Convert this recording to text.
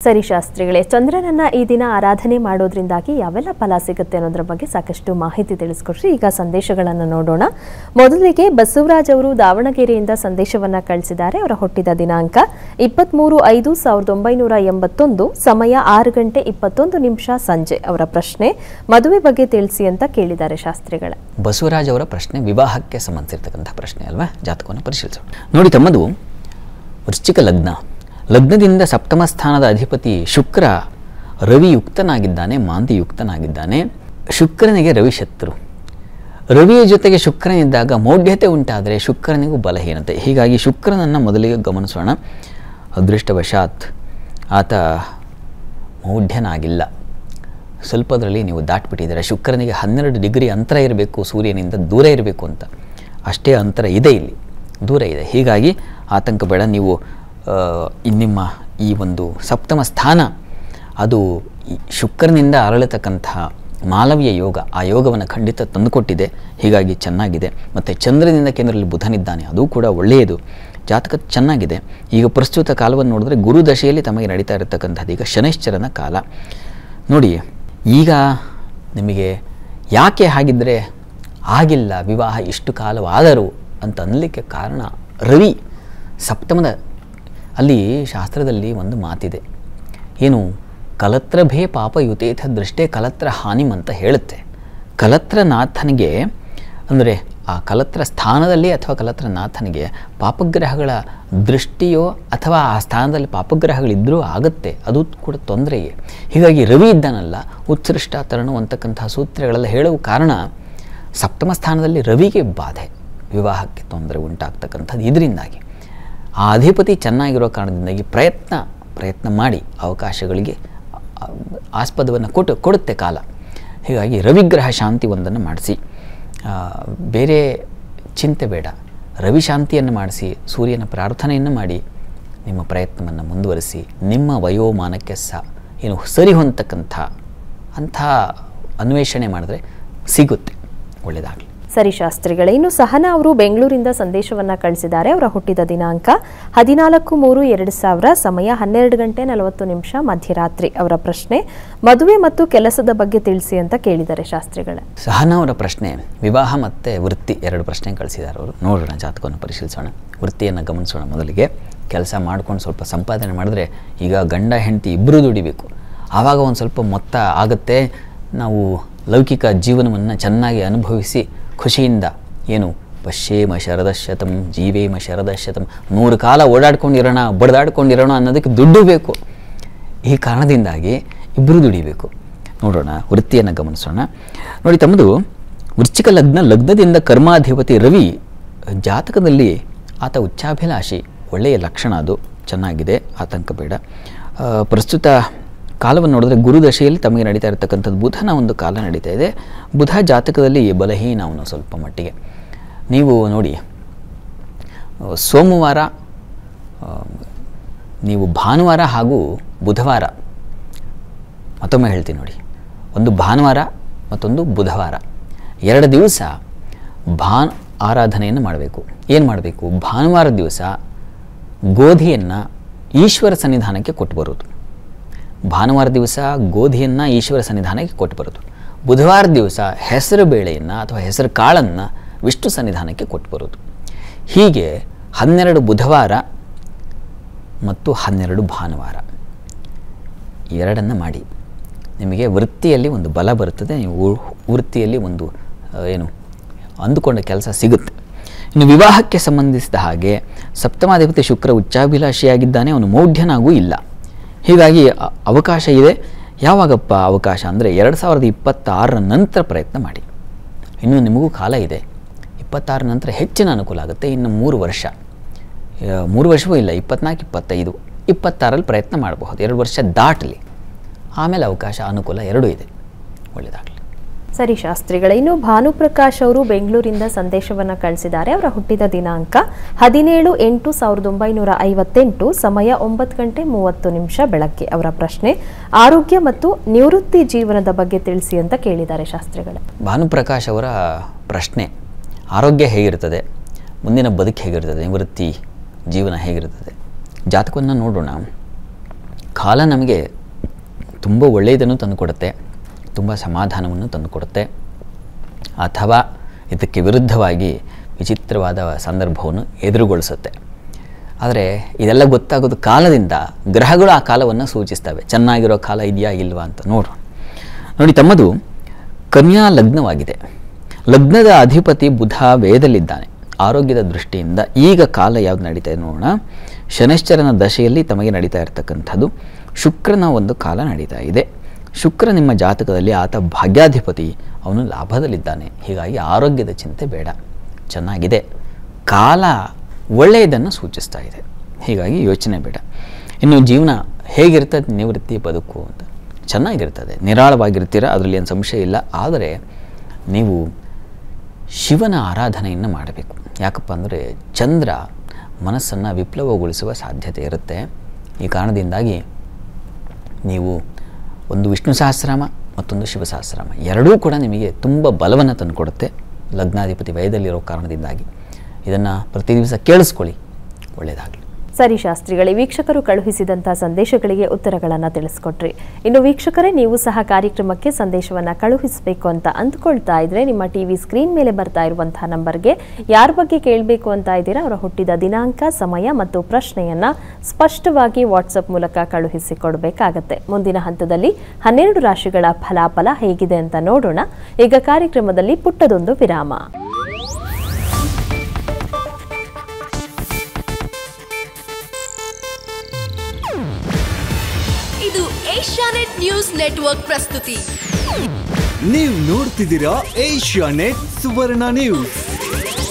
ಸರಿ ಶಾಸ್ತ್ರಿಗಳೇ ಚಂದ್ರನನ್ನ ಈ ದಿನ ಆರಾಧನೆ ಮಾಡೋದ್ರಿಂದಾಗಿ ಯಾವೆಲ್ಲ ಫಲ ಸಿಗುತ್ತೆ ಅನ್ನೋದ್ರ ಬಗ್ಗೆ ಸಾಕಷ್ಟು ಮಾಹಿತಿ ತಿಳಿಸ್ಕೊಟ್ರಿ ಈಗ ಸಂದೇಶಗಳನ್ನು ನೋಡೋಣ ಮೊದಲಿಗೆ ಬಸವರಾಜ್ ಅವರು ದಾವಣಗೆರೆಯಿಂದ ಸಂದೇಶವನ್ನ ಕಳಿಸಿದ್ದಾರೆ ಅವರ ಹುಟ್ಟಿದ ದಿನಾಂಕ ಇಪ್ಪತ್ಮೂರು ಐದು ಸಾವಿರದ ಒಂಬೈನೂರ ಎಂಬತ್ತೊಂದು ಸಮಯ ಆರು ಗಂಟೆ ಇಪ್ಪತ್ತೊಂದು ನಿಮಿಷ ಸಂಜೆ ಅವರ ಪ್ರಶ್ನೆ ಮದುವೆ ಬಗ್ಗೆ ತಿಳಿಸಿ ಅಂತ ಕೇಳಿದ್ದಾರೆ ಶಾಸ್ತ್ರಿಗಳ ಬಸವರಾಜ್ ಅವರ ಪ್ರಶ್ನೆ ವಿವಾಹಕ್ಕೆ ಸಂಬಂಧಿಸಿರ್ತಕ್ಕಂಥ ಪ್ರಶ್ನೆ ಅಲ್ವಾ ಜಾತಕವನ್ನು ಪರಿಶೀಲಿಸೋಣ ನೋಡಿ ತಮ್ಮದು ವೃಶ್ಚಿಕ ಲಗ್ನ ಲಗ್ನದಿಂದ ಸಪ್ತಮ ಸ್ಥಾನದ ಅಧಿಪತಿ ಶುಕ್ರ ರವಿ ಯುಕ್ತನಾಗಿದ್ದಾನೆ ಮಾಂದಿ ಯುಕ್ತನಾಗಿದ್ದಾನೆ ಶುಕ್ರನಿಗೆ ರವಿ ಶತ್ರು ರವಿಯ ಜೊತೆಗೆ ಶುಕ್ರನಿದ್ದಾಗ ಮೌಢ್ಯತೆ ಉಂಟಾದರೆ ಶುಕ್ರನಿಗೂ ಬಲಹೀನತೆ ಹೀಗಾಗಿ ಶುಕ್ರನನ್ನು ಮೊದಲಿಗೆ ಗಮನಿಸೋಣ ಅದೃಷ್ಟವಶಾತ್ ಆತ ಮೌಢ್ಯನಾಗಿಲ್ಲ ಸ್ವಲ್ಪದರಲ್ಲಿ ನೀವು ದಾಟ್ಬಿಟ್ಟಿದ್ದೀರ ಶುಕ್ರನಿಗೆ ಹನ್ನೆರಡು ಡಿಗ್ರಿ ಅಂತರ ಇರಬೇಕು ಸೂರ್ಯನಿಂದ ದೂರ ಇರಬೇಕು ಅಂತ ಅಷ್ಟೇ ಅಂತರ ಇದೆ ಇಲ್ಲಿ ದೂರ ಇದೆ ಹೀಗಾಗಿ ಆತಂಕ ಬೇಡ ನೀವು ಆ, ಈ ನಿಮ್ಮ ಈ ಒಂದು ಸಪ್ತಮ ಸ್ಥಾನ ಅದು ಈ ಶುಕ್ರನಿಂದ ಅರಳತಕ್ಕಂತಹ ಮಾಲವೀಯ ಯೋಗ ಆ ಯೋಗವನ್ನು ಖಂಡಿತ ತಂದುಕೊಟ್ಟಿದೆ ಹೀಗಾಗಿ ಚೆನ್ನಾಗಿದೆ ಮತ್ತು ಚಂದ್ರನಿಂದ ಕೇಂದ್ರದಲ್ಲಿ ಬುಧನಿದ್ದಾನೆ ಅದು ಕೂಡ ಒಳ್ಳೆಯದು ಜಾತಕ ಚೆನ್ನಾಗಿದೆ ಈಗ ಪ್ರಸ್ತುತ ಕಾಲವನ್ನು ನೋಡಿದ್ರೆ ಗುರು ದಶೆಯಲ್ಲಿ ತಮಗೆ ನಡೀತಾ ಇರತಕ್ಕಂಥದ್ದು ಈಗ ಶನೈಶ್ಚರನ ಕಾಲ ನೋಡಿ ಈಗ ನಿಮಗೆ ಯಾಕೆ ಹಾಗಿದ್ದರೆ ಆಗಿಲ್ಲ ವಿವಾಹ ಇಷ್ಟು ಕಾಲವಾದರೂ ಅಂತ ಅನ್ನಲಿಕ್ಕೆ ಕಾರಣ ರವಿ ಸಪ್ತಮದ ಅಲ್ಲಿ ಶಾಸ್ತ್ರದಲ್ಲಿ ಒಂದು ಮಾತಿದೆ ಏನು ಕಲತ್ರಭೇ ಪಾಪ ಯುತೇಥ ದೃಷ್ಟೇ ಕಲತ್ರ ಹಾನಿಮ್ ಅಂತ ಹೇಳುತ್ತೆ ಕಲತ್ರನಾಥನಿಗೆ ಅಂದರೆ ಆ ಕಲತ್ರ ಸ್ಥಾನದಲ್ಲಿ ಅಥವಾ ಕಲತ್ರನಾಥನಿಗೆ ಪಾಪಗ್ರಹಗಳ ದೃಷ್ಟಿಯೋ ಅಥವಾ ಆ ಸ್ಥಾನದಲ್ಲಿ ಪಾಪಗ್ರಹಗಳಿದ್ದರೂ ಆಗುತ್ತೆ ಅದು ಕೂಡ ತೊಂದರೆಯೇ ಹೀಗಾಗಿ ರವಿ ಇದ್ದಾನಲ್ಲ ಉತ್ಸೃಷ್ಟ ತರಣು ಅಂತಕ್ಕಂತಹ ಸೂತ್ರಗಳೆಲ್ಲ ಹೇಳುವ ಕಾರಣ ಸಪ್ತಮ ಸ್ಥಾನದಲ್ಲಿ ರವಿಗೆ ಬಾಧೆ ವಿವಾಹಕ್ಕೆ ತೊಂದರೆ ಉಂಟಾಗ್ತಕ್ಕಂಥದ್ದು ಇದರಿಂದಾಗಿ ಆ ಅಧಿಪತಿ ಚೆನ್ನಾಗಿರೋ ಕಾರಣದಿಂದಾಗಿ ಪ್ರಯತ್ನ ಪ್ರಯತ್ನ ಮಾಡಿ ಅವಕಾಶಗಳಿಗೆ ಆ- ಆಸ್ಪದವನ್ನು ಕೊಟ್ಟು ಕೊಡುತ್ತೆ ಕಾಲ ಹೀಗಾಗಿ ರವಿಗ್ರಹ ಶಾಂತಿ ಒಂದನ್ನು ಮಾಡಿಸಿ ಆ, ಬೇರೆ ಚಿಂತೆ ಬೇಡ ರವಿ ಶಾಂತಿಯನ್ನು ಮಾಡಿಸಿ ಸೂರ್ಯನ ಪ್ರಾರ್ಥನೆಯನ್ನು ಮಾಡಿ ನಿಮ್ಮ ಪ್ರಯತ್ನವನ್ನು ಮುಂದುವರಿಸಿ ನಿಮ್ಮ ವಯೋಮಾನಕ್ಕೆ ಸಹ ಏನು ಸರಿ ಹೊಂದತಕ್ಕಂಥ ಅಂಥ ಅನ್ವೇಷಣೆ ಮಾಡಿದ್ರೆ ಸಿಗುತ್ತೆ ಒಳ್ಳೆಯದಾಗಲಿ ಸರಿ ಶಾಸ್ತ್ರಿಗಳೇ ಇನ್ನು ಸಹನಾ ಅವರು ಬೆಂಗಳೂರಿಂದ ಸಂದೇಶವನ್ನ ಕಳಿಸಿದ್ದಾರೆ ಅವರ ಹುಟ್ಟಿದ ದಿನಾಂಕ ಹದಿನಾಲ್ಕು ಮೂರು ಎರಡು ಸಾವಿರ ಸಮಯ ಹನ್ನೆರಡು ಗಂಟೆ ನಲವತ್ತು ನಿಮಿಷ ಮಧ್ಯರಾತ್ರಿ ಅವರ ಪ್ರಶ್ನೆ ಮದುವೆ ಮತ್ತು ಕೆಲಸದ ಬಗ್ಗೆ ತಿಳಿಸಿ ಅಂತ ಕೇಳಿದ್ದಾರೆ ಶಾಸ್ತ್ರಿಗಳ ಸಹನಾ ಅವರ ಪ್ರಶ್ನೆ ವಿವಾಹ ಮತ್ತು ವೃತ್ತಿ ಎರಡು ಪ್ರಶ್ನೆ ಕಳಿಸಿದ್ದಾರೆ ಅವರು ನೋಡೋಣ ಜಾತಕವನ್ನು ಪರಿಶೀಲಿಸೋಣ ವೃತ್ತಿಯನ್ನು ಗಮನಿಸೋಣ ಮೊದಲಿಗೆ ಕೆಲಸ ಮಾಡ್ಕೊಂಡು ಸ್ವಲ್ಪ ಸಂಪಾದನೆ ಮಾಡಿದ್ರೆ ಈಗ ಗಂಡ ಹೆಂಡತಿ ಇಬ್ಬರೂ ದುಡಿಬೇಕು ಆವಾಗ ಒಂದು ಸ್ವಲ್ಪ ಮೊತ್ತ ಆಗುತ್ತೆ ನಾವು ಲೌಕಿಕ ಜೀವನವನ್ನು ಚೆನ್ನಾಗಿ ಅನುಭವಿಸಿ ಖುಷಿಯಿಂದ ಏನು ಪಶ್ಯೇಮ ಶರದಶತಂ ಜೀವೇಮ ಶರದಶತಂ ನೂರು ಕಾಲ ಓಡಾಡ್ಕೊಂಡಿರೋಣ ಬಡ್ದಾಡ್ಕೊಂಡಿರೋಣ ಅನ್ನೋದಕ್ಕೆ ದುಡ್ಡು ಬೇಕು ಈ ಕಾರಣದಿಂದಾಗಿ ಇಬ್ಬರು ದುಡಿಬೇಕು ನೋಡೋಣ ವೃತ್ತಿಯನ್ನು ಗಮನಿಸೋಣ ನೋಡಿ ತಮ್ಮದು ವೃಶ್ಚಿಕ ಲಗ್ನ ಲಗ್ನದಿಂದ ಕರ್ಮಾಧಿಪತಿ ರವಿ ಜಾತಕದಲ್ಲಿ ಆತ ಉಚ್ಚಾಭಿಲಾಷಿ ಒಳ್ಳೆಯ ಲಕ್ಷಣ ಅದು ಚೆನ್ನಾಗಿದೆ ಆತಂಕ ಬೇಡ ಆ, ಪ್ರಸ್ತುತ ಕಾಲವನ್ನು ನೋಡಿದ್ರೆ ಗುರುದಶೆಯಲ್ಲಿ ತಮಗೆ ನಡೀತಾ ಇರತಕ್ಕಂಥದ್ದು ಬುಧನ ಒಂದು ಕಾಲ ನಡೀತಾ ಇದೆ ಬುಧ ಜಾತಕದಲ್ಲಿ ಬಲಹೀನ ಅವನು ಸ್ವಲ್ಪ ಮಟ್ಟಿಗೆ ನೀವು ನೋಡಿ ಆ, ಸೋಮವಾರ ಆ, ನೀವು ಭಾನುವಾರ ಹಾಗೂ ಬುಧವಾರ ಮತ್ತೊಮ್ಮೆ ಹೇಳ್ತೀನಿ ನೋಡಿ ಒಂದು ಭಾನುವಾರ ಮತ್ತೊಂದು ಬುಧವಾರ ಎರಡು ದಿವಸ ಭಾನ್ ಆರಾಧನೆಯನ್ನು ಮಾಡಬೇಕು ಏನು ಮಾಡಬೇಕು ಭಾನುವಾರ ದಿವಸ ಗೋಧಿಯನ್ನು ಈಶ್ವರ ಸನ್ನಿಧಾನಕ್ಕೆ ಕೊಟ್ಟು ಬರೋದು ಭಾನುವಾರ ದಿವಸ ಗೋಧಿಯನ್ನು ಈಶ್ವರ ಸನ್ನಿಧಾನಕ್ಕೆ ಕೊಟ್ಟು ಬರೋದು ಬುಧವಾರ ದಿವಸ ಹೆಸರು ಬೇಳೆಯನ್ನು ಅಥವಾ ಹೆಸರು ಕಾಳನ್ನು ವಿಷ್ಣು ಸನ್ನಿಧಾನಕ್ಕೆ ಕೊಟ್ಟು ಬರೋದು ಹೀಗೆ ಹನ್ನೆರಡು ಬುಧವಾರ ಮತ್ತು ಹನ್ನೆರಡು ಭಾನುವಾರ ಎರಡನ್ನು ಮಾಡಿ ನಿಮಗೆ ವೃತ್ತಿಯಲ್ಲಿ ಒಂದು ಬಲ ಬರುತ್ತದೆ ನೀವು ಉ- ವೃತ್ತಿಯಲ್ಲಿ ಒಂದು ಆ, ಏನು ಅಂದುಕೊಂಡ ಕೆಲಸ ಸಿಗುತ್ತೆ ಇನ್ನು ವಿವಾಹಕ್ಕೆ ಸಂಬಂಧಿಸಿದ ಹಾಗೆ ಸಪ್ತಮಾಧಿಪತಿ ಶುಕ್ರ ಉಚ್ಚಾಭಿಲಾಷಿಯಾಗಿದ್ದಾನೆ ಅವನು ಮೌಢ್ಯನಾಗೂ ಇಲ್ಲ ಹೀಗಾಗಿ ಅ- ಅವಕಾಶ ಇದೆ ಯಾವಾಗಪ್ಪ ಅವಕಾಶ ಅಂದರೆ ಎರಡು ಸಾವಿರದ ಇಪ್ಪತ್ತಾರರ ನಂತರ ಪ್ರಯತ್ನ ಮಾಡಿ ಇನ್ನು ನಿಮಗೂ ಕಾಲ ಇದೆ ಇಪ್ಪತ್ತಾರ ನಂತರ ಹೆಚ್ಚಿನ ಅನುಕೂಲ ಆಗುತ್ತೆ ಇನ್ನು ಮೂರು ವರ್ಷ ಆ, ಮೂರು ವರ್ಷವೂ ಇಲ್ಲ ಇಪ್ಪತ್ನಾಲ್ಕು ಇಪ್ಪತ್ತೈದು ಇಪ್ಪತ್ತಾರಲ್ಲಿ ಪ್ರಯತ್ನ ಮಾಡಬಹುದು ಎರಡು ವರ್ಷ ದಾಟಲಿ ಆಮೇಲೆ ಅವಕಾಶ ಅನುಕೂಲ ಎರಡೂ ಇದೆ ಒಳ್ಳೆಯದಾಗಲಿ ಸರಿ ಶಾಸ್ತ್ರಿಗಳ ಇನ್ನು ಭಾನುಪ್ರಕಾಶ್ ಅವರು ಬೆಂಗಳೂರಿಂದ ಸಂದೇಶವನ್ನ ಕಳಿಸಿದ್ದಾರೆ ಅವರ ಹುಟ್ಟಿದ ದಿನಾಂಕ ಹದಿನೇಳು ಎಂಟು ಸಾವಿರದ ಒಂಬೈನೂರ ಐವತ್ತೆಂಟು ಸಮಯ ಒಂಬತ್ತು ಗಂಟೆ ಮೂವತ್ತು ನಿಮಿಷ ಬೆಳಗ್ಗೆ ಅವರ ಪ್ರಶ್ನೆ ಆರೋಗ್ಯ ಮತ್ತು ನಿವೃತ್ತಿ ಜೀವನದ ಬಗ್ಗೆ ತಿಳಿಸಿ ಅಂತ ಕೇಳಿದ್ದಾರೆ ಶಾಸ್ತ್ರಿಗಳ ಭಾನುಪ್ರಕಾಶ್ ಅವರ ಪ್ರಶ್ನೆ ಆರೋಗ್ಯ ಹೇಗಿರ್ತದೆ ಮುಂದಿನ ಬದುಕು ಹೇಗಿರ್ತದೆ ನಿವೃತ್ತಿ ಜೀವನ ಹೇಗಿರ್ತದೆ ಜಾತಕವನ್ನು ನೋಡೋಣ ಕಾಲ ನಮಗೆ ತುಂಬ ಒಳ್ಳೆಯದನ್ನು ತಂದುಕೊಡುತ್ತೆ ತುಂಬ ಸಮಾಧಾನವನ್ನು ತಂದುಕೊಡುತ್ತೆ ಅಥವಾ ಇದಕ್ಕೆ ವಿರುದ್ಧವಾಗಿ ವಿಚಿತ್ರವಾದ ಸಂದರ್ಭವನ್ನು ಎದುರುಗೊಳಿಸುತ್ತೆ ಆದರೆ ಇದೆಲ್ಲ ಗೊತ್ತಾಗೋದು ಕಾಲದಿಂದ ಗ್ರಹಗಳು ಆ ಕಾಲವನ್ನು ಸೂಚಿಸ್ತವೆ ಚೆನ್ನಾಗಿರೋ ಕಾಲ ಇದೆಯಾ ಇಲ್ವಾ ಅಂತ ನೋಡೋಣ ನೋಡಿ ತಮ್ಮದು ಕನ್ಯಾ ಲಗ್ನವಾಗಿದೆ ಲಗ್ನದ ಅಧಿಪತಿ ಬುಧ ವೇದಲ್ಲಿದ್ದಾನೆ ಆರೋಗ್ಯದ ದೃಷ್ಟಿಯಿಂದ ಈಗ ಕಾಲ ಯಾವ್ದು ನಡೀತಾ ಇದೆ ನೋಡೋಣ ಶನೈಶ್ಚರನ ದಶೆಯಲ್ಲಿ ತಮಗೆ ನಡೀತಾ ಇರತಕ್ಕಂಥದ್ದು ಶುಕ್ರನ ಒಂದು ಕಾಲ ನಡೀತಾ ಇದೆ ಶುಕ್ರ ನಿಮ್ಮ ಜಾತಕದಲ್ಲಿ ಆತ ಭಾಗ್ಯಾಧಿಪತಿ ಅವನು ಲಾಭದಲ್ಲಿದ್ದಾನೆ ಹೀಗಾಗಿ ಆರೋಗ್ಯದ ಚಿಂತೆ ಬೇಡ ಚೆನ್ನಾಗಿದೆ ಕಾಲ ಒಳ್ಳೆಯದನ್ನು ಸೂಚಿಸ್ತಾ ಇದೆ ಹೀಗಾಗಿ ಯೋಚನೆ ಬೇಡ ಇನ್ನು ಜೀವನ ಹೇಗಿರ್ತದೆ ನಿವೃತ್ತಿ ಬದುಕು ಅಂತ ಚೆನ್ನಾಗಿರ್ತದೆ ನಿರಾಳವಾಗಿರ್ತೀರ ಅದರಲ್ಲಿ ಏನು ಸಂಶಯ ಇಲ್ಲ ಆದರೆ ನೀವು ಶಿವನ ಆರಾಧನೆಯನ್ನು ಮಾಡಬೇಕು ಯಾಕಪ್ಪ ಅಂದರೆ ಚಂದ್ರ ಮನಸ್ಸನ್ನು ವಿಪ್ಲವಗೊಳಿಸುವ ಸಾಧ್ಯತೆ ಇರುತ್ತೆ ಈ ಕಾರಣದಿಂದಾಗಿ ನೀವು ಒಂದು ವಿಷ್ಣು ಸಹಸ್ರನಾಮ ಮತ್ತೊಂದು ಶಿವ ಸಹಸ್ರನಾಮ ಎರಡೂ ಕೂಡ ನಿಮಗೆ ತುಂಬ ಬಲವನ್ನು ತಂದುಕೊಡುತ್ತೆ ಲಗ್ನಾಧಿಪತಿ ವಯದಲ್ಲಿರೋ ಕಾರಣದಿಂದಾಗಿ ಇದನ್ನು ಪ್ರತಿ ದಿವಸ ಕೇಳಿಸ್ಕೊಳ್ಳಿ ಒಳ್ಳೆಯದಾಗಲಿ ಸರಿ ಶಾಸ್ತ್ರಿಗಳೇ ವೀಕ್ಷಕರು ಕಳುಹಿಸಿದಂತಹ ಸಂದೇಶಗಳಿಗೆ ಉತ್ತರಗಳನ್ನು ತಿಳಿಸ್ಕೊಟ್ರಿ ಇನ್ನು ವೀಕ್ಷಕರೇ ನೀವು ಸಹ ಕಾರ್ಯಕ್ರಮಕ್ಕೆ ಸಂದೇಶವನ್ನ ಕಳುಹಿಸಬೇಕು ಅಂತ ಅಂದ್ಕೊಳ್ತಾ ಇದ್ರೆ ನಿಮ್ಮ ಟಿವಿ ಸ್ಕ್ರೀನ್ ಮೇಲೆ ಬರ್ತಾ ಇರುವಂತಹ ನಂಬರ್ಗೆ ಯಾರ ಬಗ್ಗೆ ಕೇಳಬೇಕು ಅಂತ ಇದ್ದೀರಾ ಅವರ ಹುಟ್ಟಿದ ದಿನಾಂಕ ಸಮಯ ಮತ್ತು ಪ್ರಶ್ನೆಯನ್ನ ಸ್ಪಷ್ಟವಾಗಿ ವಾಟ್ಸಪ್ ಮೂಲಕ ಕಳುಹಿಸಿ ಕೊಡಬೇಕಾಗತ್ತೆ ಮುಂದಿನ ಹಂತದಲ್ಲಿ ಹನ್ನೆರಡು ರಾಶಿಗಳ ಫಲಾಫಲ ಹೇಗಿದೆ ಅಂತ ನೋಡೋಣ ಈಗ ಕಾರ್ಯಕ್ರಮದಲ್ಲಿ ಪುಟ್ಟದೊಂದು ವಿರಾಮ ಇದು ಏಷ್ಯಾನೆಟ್ ನ್ಯೂಸ್ ನೆಟ್ವರ್ಕ್ ಪ್ರಸ್ತುತಿ ನೀವು ನೋಡ್ತಿದ್ದೀರಾ ಏಷ್ಯಾ ನೆಟ್ ಸುವರ್ಣ ನ್ಯೂಸ್